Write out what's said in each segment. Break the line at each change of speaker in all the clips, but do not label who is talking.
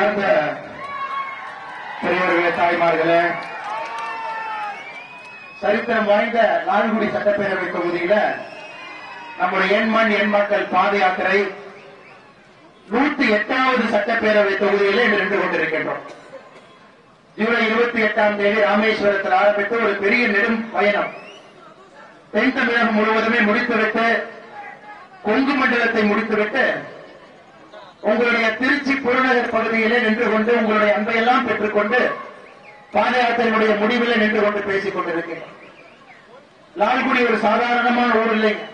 அன்பார்ந்த பெரியவர்களே தாய்மார்களே சரித்திரம் வாய்ந்த லால்குடி சட்டப்பேரவை தொகுதியில நம்முடைய எண்மண் எண் மக்கள் பாத யாத்திரை நூத்தி எட்டாவது சட்டப்பேரவை தொகுதியிலே நின்று கொண்டிருக்கின்றோம் ஜூலை இருபத்தி எட்டாம் தேதி ராமேஸ்வரத்தில் ஆரம்பித்து ஒரு பெரிய நெடும் பயணம் தென் தமிழகம் முழுவதுமே முடித்துவிட்டு கொங்கு மண்டலத்தை முடித்துவிட்டு உங்களுடைய திருச்சி புறநகர் பகுதியிலே நின்று கொண்டு உங்களுடைய அன்பையெல்லாம் பெற்றுக்கொண்டு பாத யாத்திரையினுடைய முடிவிலே நின்று கொண்டு பேசிக் கொண்டிருக்கிறேன் லால்குடி ஒரு சாதாரணமான ஊர் இல்லைங்க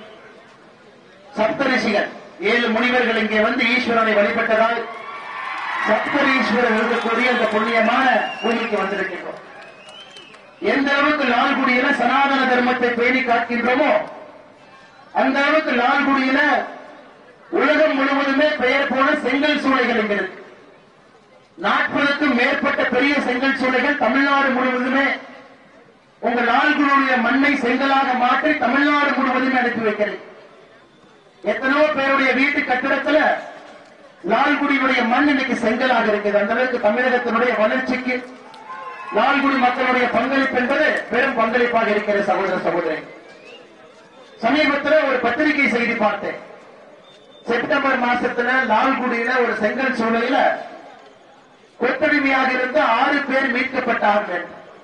சப்தரிஷிகள் ஏழு முனிவர்கள் இங்கே வந்து ஈஸ்வரனை வழிபட்டதால் சப்தரீஸ்வரர் இருக்கக்கூடிய அந்த புண்ணியமான பூமிக்கு வந்திருக்கின்றோம் எந்த அளவுக்கு லால்குடியில சனாதன தர்மத்தை பேணி காக்கின்றோமோ அந்த அளவுக்கு லால்குடியில உலகம் முழுவதுமே பெயர் போன செங்கல் சூளைகள் இங்க இருக்கு நாற்பதுக்கும் மேற்பட்ட பெரிய செங்கல் சூளைகள் தமிழ்நாடு முழுவதுமே உங்க லால்குடியுடைய மண்ணை செங்கலாக மாற்றி தமிழ்நாடு முழுவதுமே அனுப்பி வைக்கிறேன் எத்தனையோ பேருடைய வீட்டு கட்டிடத்துல லால்குடியுடைய மண் இன்னைக்கு செங்கலாக இருக்குது அந்த அளவுக்கு தமிழகத்தினுடைய வளர்ச்சிக்கு லால்குடி மக்களுடைய பங்களிப்பு என்பது பெரும் பங்களிப்பாக இருக்கிற சகோதர சகோதரி சமீபத்தில் ஒரு பத்திரிகை செய்தி பார்த்தேன் செப்டம்பர் மாசத்துல லால்குடியில ஒரு செங்கல் சூளையில கொத்தடிமையாக இருந்து ஆறு பேர் மீட்கப்பட்டார்கள்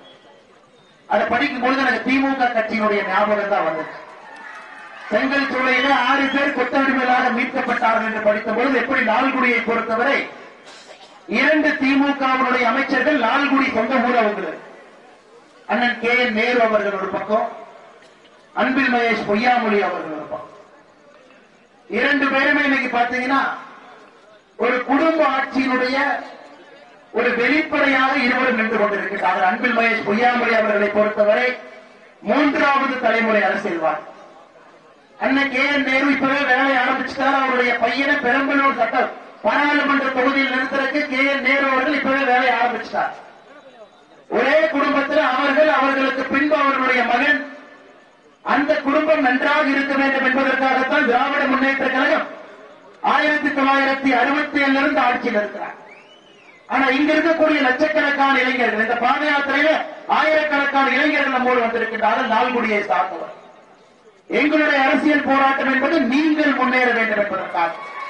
அதை படிக்கும் பொழுது எனக்கு திமுக கட்சியினுடைய ஞாபகம் தான் வந்தது செங்கல் சூளையில ஆறு பேர் கொத்தடிமைகளாக மீட்கப்பட்டார்கள் என்று படித்த பொழுது எப்படி லால்குடியை பொறுத்தவரை இரண்டு திமுகவினுடைய அமைச்சர்கள் லால்குடி சொந்த ஊர் அவங்களுக்கு அண்ணன் கே என் நேரு அவர்கள் ஒரு பக்கம் அன்பில் மகேஷ் பொய்யாமொழி அவர்கள் ஒரு பக்கம் இரண்டு பேருமே இன்னைக்கு பாத்தீங்கன்னா ஒரு குடும்ப ஆட்சியினுடைய ஒரு வெளிப்படையாக இருவரும் நின்று கொண்டிருக்கிறார்கள் அன்பில் மகேஷ் பொய்யாமொழி அவர்களை பொறுத்தவரை மூன்றாவது தலைமுறை அரசியல்வாதி அண்ணன் கே என் நேரு இப்பவே வேலை ஆரம்பிச்சுட்டார் அவருடைய பையனை பெரம்பலூர் சட்டம் பாராளுமன்ற தொகுதியில் நிறுத்துறதுக்கு கே என் நேரு அவர்கள் இப்பவே வேலை ஆரம்பிச்சிட்டார் ஒரே குடும்பத்தில் அவர்கள் அவர்களுக்கு பின்பு அவர்களுடைய மகன் அந்த குடும்பம் நன்றாக இருக்க வேண்டும் என்பதற்காகத்தான் திராவிட முன்னேற்ற கழகம் ஆயிரத்தி தொள்ளாயிரத்தி அறுபத்தி ஏழுல இருந்து ஆட்சியில் இருக்கிறார் ஆனா இங்க இருக்கக்கூடிய லட்சக்கணக்கான இளைஞர்கள் இந்த பாத யாத்திரையில ஆயிரக்கணக்கான இளைஞர்கள் நம்மோடு வந்திருக்கின்றார்கள் நால்குடியை சார்ந்தவர் எங்களுடைய அரசியல் போராட்டம் என்பது நீங்கள் முன்னேற வேண்டும் என்பதற்காக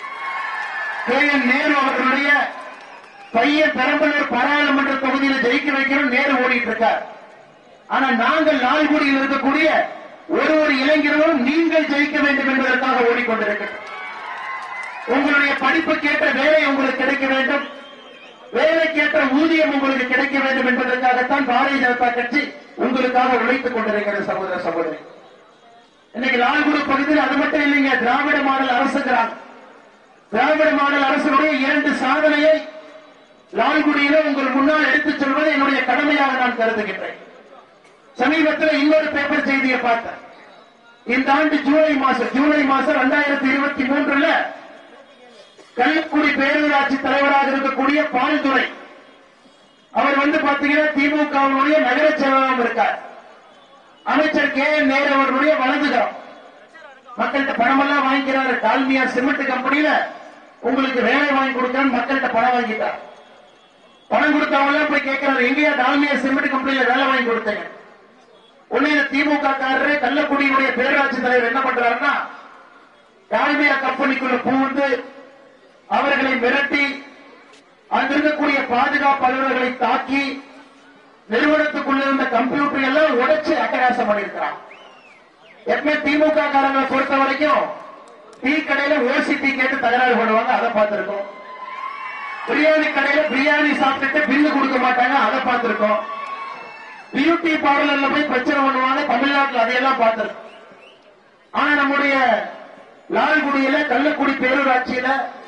கே என் நேரு அவர்களுடைய பையன் பெரம்பலூர் பாராளுமன்ற தொகுதியில் ஜெயிக்க வைக்கணும் நேரு ஓடிட்டு இருக்கார் ஆனா நாங்கள் லால்குடியில் இருக்கக்கூடிய ஒரு ஒரு இளைஞர்களும் நீங்கள் ஜெயிக்க வேண்டும் என்பதற்காக ஓடிக்கொண்டிருக்கிறோம் உங்களுடைய படிப்புக்கேற்ற வேலை உங்களுக்கு கிடைக்க வேண்டும் வேலைக்கேற்ற ஊதியம் உங்களுக்கு கிடைக்க வேண்டும் என்பதற்காகத்தான் பாரதிய ஜனதா கட்சி உங்களுக்காக உழைத்துக் கொண்டிருக்கிறது சகோதர சகோதரி இன்னைக்கு லால்குடி பகுதியில் அது மட்டும் இல்லைங்க திராவிட மாடல் அரசுங்கிறாங்க திராவிட மாடல் அரசுடைய இரண்டு சாதனையை லால்குடியில உங்கள் முன்னால் எடுத்துச் சொல்வது என்னுடைய கடமையாக நான் கருதுகின்றேன் சமீபத்தில் இன்னொரு பேப்பர் செய்தியை பார்த்தேன் இந்த ஆண்டு ஜூலை மாசம் ஜூலை மாசம் இரண்டாயிரத்தி இருபத்தி மூன்றுல கள்ளக்குடி பேரூராட்சி தலைவராக இருக்கக்கூடிய பால்துறை அவர் வந்து பாத்தீங்கன்னா திமுகவினுடைய நகர செயலாளர் இருக்கார் அமைச்சர் கே என் நேரு அவர்களுடைய வலதுகரம் மக்கள்கிட்ட பணமெல்லாம் வாங்கிக்கிறாரு டால்மியா சிமெண்ட் கம்பெனியில உங்களுக்கு வேலை வாங்கி கொடுக்கறேன்னு மக்கள்கிட்ட பணம் வாங்கிட்டார் பணம் கொடுத்தவங்க எல்லாம் போய் கேட்கிறாரு எங்கேயா டால்மியா சிமெண்ட் கம்பெனியில வேலை வாங்கி கொடுத்தீங்க உடனே இந்த திமுக காரரு கள்ளக்குடியுடைய பேரூராட்சி தலைவர் என்ன பண்றாருன்னா டால்மியா கம்பெனிக்குள்ள புகுந்து அவர்களை மிரட்டி அங்க இருக்கக்கூடிய பாதுகாப்பு அலுவலர்களை தாக்கி நிறுவனத்துக்குள்ள இருந்த கம்ப்யூட்டர் எல்லாம் உடைச்சு அட்டகாசம் பண்ணியிருக்கிறான் எப்பவுமே திமுக காரங்களை பொறுத்த வரைக்கும் டீ கடையில ஓசி டீ கேட்டு தகராறு பண்ணுவாங்க அதை பார்த்திருக்கோம் பிரியாணி கடையில பிரியாணி சாப்பிட்டுட்டு பில்லு கொடுக்க மாட்டாங்க அதை பார்த்திருக்கோம் பியூட்டி பார்லர்ல போய் பிரச்சனை பண்ணுவாங்க தமிழ்நாட்டில் அதையெல்லாம் பார்த்திருக்கோம் ஆனா நம்முடைய லால்குடியில கள்ளக்குடி பேரூராட்சியில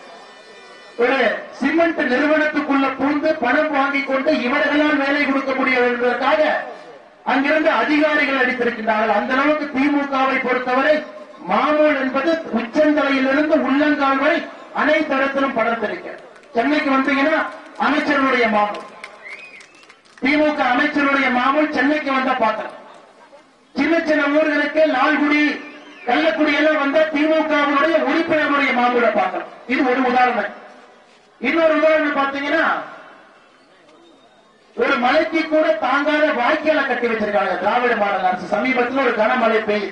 ஒரு சிமெண்ட் நிறுவனத்துக்குள்ள பூந்து பணம் வாங்கிக் கொண்டு இவர்களால் வேலை கொடுக்க முடியும் என்பதற்காக அங்கிருந்து அதிகாரிகள் அடித்திருக்கின்றார்கள் அந்த அளவுக்கு திமுகவை பொறுத்தவரை மாமூல் என்பது உச்சந்தலையிலிருந்து உள்ளங்கால் வரை அனைத்து இடத்திலும் படர்ந்திருக்கிறது சென்னைக்கு வந்தீங்கன்னா அமைச்சருடைய மாமூல் திமுக அமைச்சருடைய மாமூல் சென்னைக்கு வந்த பாத்திரம் சின்ன சின்ன ஊர்களுக்கு லால்குடி கள்ளக்குடி எல்லாம் வந்த திமுகவுடைய உறுப்பினருடைய மாமூலை பார்க்கலாம் இது ஒரு உதாரணம் இன்னொரு உதாரணம் பாத்தீங்கன்னா ஒரு மலைக்கு கூட தாங்காத வாய்க்கால கட்டி வச்சிருக்காங்க திராவிட மாடல் அரசு சமீபத்தில் ஒரு கனமழை பெய்யுது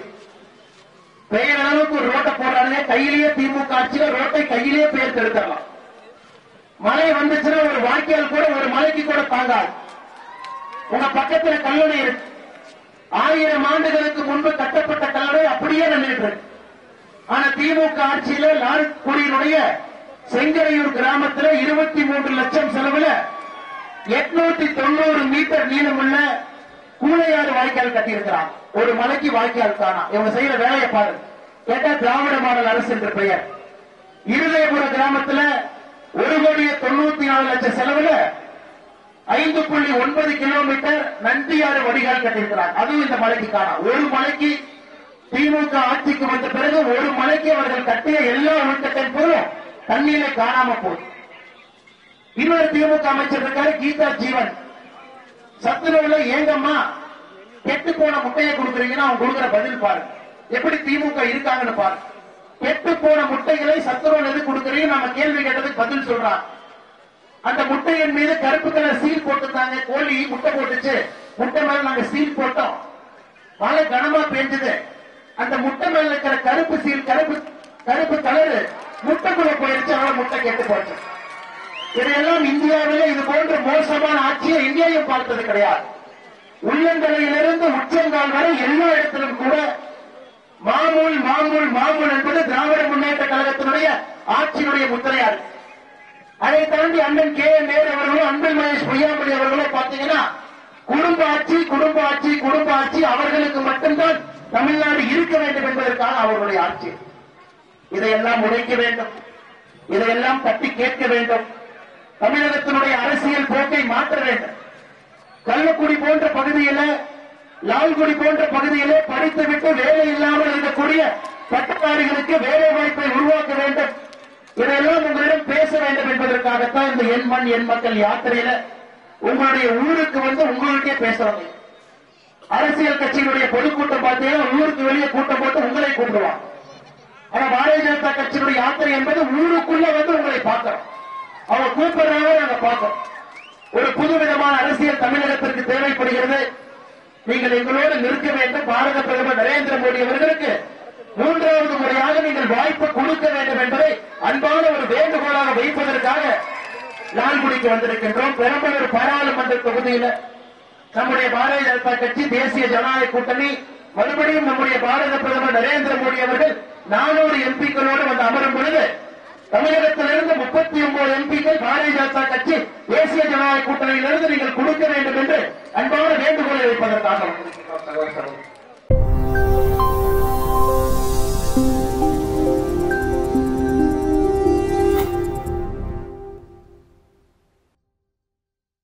பெய்யற அளவுக்கு ஒரு ரோட்டை போடுறாங்க கையிலேயே திமுக ஆட்சியில ரோட்டை கையிலேயே பெயர்த்து எடுத்துடலாம் மழை வந்துச்சுன்னா ஒரு வாய்க்கால் கூட ஒரு மலைக்கு கூட தாங்காது உங்க பக்கத்துல கல்லணை இருக்கு ஆயிரம் ஆண்டுகளுக்கு முன்பு கட்டப்பட்ட கல்லணை அப்படியே நின்றுட்டு இருக்கு ஆனா திமுக ஆட்சியில லால்குடியினுடைய செங்கரையூர் கிராமத்துல இருபத்தி மூன்று லட்சம் செலவுல எட்நூத்தி தொண்ணூறு மீட்டர் நீளமுள்ள கூலையாறு வாய்க்கால் கட்டியிருக்கிறான் ஒரு மலைக்கு வாய்க்கால் காணா இவங்க செய்யற வேலையை பாரு கேட்டா திராவிட மாடல் அரசு என்று பெயர் இருதயபுர கிராமத்துல ஒரு கோடியே தொண்ணூத்தி நாலு லட்சம் செலவுல ஐந்து புள்ளி ஒன்பது கிலோமீட்டர் நந்தியாறு வடிகால் கட்டியிருக்கிறார் அதுவும் இந்த மலைக்கு காணா ஒரு மலைக்கு திமுக ஆட்சிக்கு வந்த பிறகு ஒரு மலைக்கு அவர்கள் கட்டிய எல்லா உள்கட்டின் பொருளும் தண்ணீரை காணாம போகுது இன்னொரு திமுக அமைச்சர் இருக்காரு கீதா ஜீவன் சத்துணவுல ஏங்கம்மா கெட்டு போன முட்டையை கொடுக்குறீங்கன்னா அவங்க கொடுக்குற பதில் பாரு எப்படி திமுக இருக்காங்கன்னு பாரு கெட்டு போன முட்டைகளை சத்துணவு எது கொடுக்குறீங்க நம்ம கேள்வி கேட்டதுக்கு பதில் சொல்றான் அந்த முட்டையின் மீது கருப்பு கலர் சீல் போட்டுத்தாங்க கோழி முட்டை போட்டுச்சு முட்டை மேல நாங்க சீல் போட்டோம் மழை கனமா பெஞ்சது அந்த முட்டை மேல இருக்கிற கருப்பு சீல் கருப்பு கருப்பு கலரு முட்டைக்குள்ள போயிருச்சு அதனால முட்டை கெட்டு போச்சு இதையெல்லாம் இந்தியாவிலே இது போன்ற மோசமான ஆட்சியை இந்தியாவும் பார்த்தது கிடையாது உள்ளந்தலையிலிருந்து உச்சங்கால் வரை எல்லா இடத்திலும் கூட மாமூல் மாமூல் மாமூல் என்பது திராவிட முன்னேற்ற கழகத்தினுடைய ஆட்சியினுடைய முத்திரையா இருக்கு அதை தாண்டி அண்ணன் கே என் நேரு அவர்களும் அன்பில் மகேஷ் பொய்யாமொழி அவர்களும் பாத்தீங்கன்னா குடும்ப ஆட்சி குடும்ப ஆட்சி குடும்ப ஆட்சி அவர்களுக்கு மட்டும்தான் தமிழ்நாடு இருக்க வேண்டும் என்பதற்கான அவர்களுடைய ஆட்சி இதையெல்லாம் உடைக்க வேண்டும் இதையெல்லாம் தட்டி கேட்க வேண்டும் தமிழகத்தினுடைய அரசியல் போக்கை மாற்ற வேண்டும் கள்ளக்குடி போன்ற பகுதியில லால்குடி போன்ற பகுதியிலே படித்துவிட்டு வேலை இல்லாமல் இருக்கக்கூடிய பட்டதாரிகளுக்கு வேலை வாய்ப்பை உருவாக்க வேண்டும் இதையெல்லாம் உங்களிடம் பேச வேண்டும் என்பதற்காகத்தான் இந்த எண் மண் எண் மக்கள் யாத்திரையில உங்களுடைய ஊருக்கு வந்து உங்கள்கிட்டயே பேசுறாங்க அரசியல் கட்சியினுடைய பொதுக்கூட்டம் பார்த்தீங்கன்னா ஊருக்கு வெளியே கூட்டம் போட்டு உங்களை கூப்பிடுவான் ஆனா பாரதிய ஜனதா கட்சியினுடைய யாத்திரை என்பது ஊருக்குள்ள வந்து உங்களை பார்க்கிறோம் அவங்க கூப்பிடுறாங்க நாங்க பார்க்கிறோம் ஒரு புது விதமான அரசியல் தமிழகத்திற்கு தேவைப்படுகிறது நீங்கள் எங்களோடு நிற்க வேண்டும் பாரத பிரதமர் நரேந்திர மோடி அவர்களுக்கு மூன்றாவது முறையாக நீங்கள் வாய்ப்பு கொடுக்க வேண்டும் என்பதை அன்பான ஒரு வேண்டுகோளாக வைப்பதற்காக லால்குடிக்கு வந்திருக்கின்றோம் பெரம்பலூர் பாராளுமன்ற தொகுதியில நம்முடைய பாரதிய ஜனதா கட்சி தேசிய ஜனநாயக கூட்டணி மறுபடியும் நம்முடைய பாரத பிரதமர் நரேந்திர மோடி அவர்கள் நானூறு எம்பிக்களோடு வந்து அமரும் பொழுது தமிழகத்திலிருந்து முப்பத்தி ஒன்பது எம்பிக்கள் பாரதிய ஜனதா கட்சி தேசிய ஜனநாயக கூட்டணியிலிருந்து நீங்கள் கொடுக்க வேண்டும் என்று அன்பான வேண்டுகோளை வைப்பதற்காக வந்திருக்கிறோம் சகோதர சகோதரி.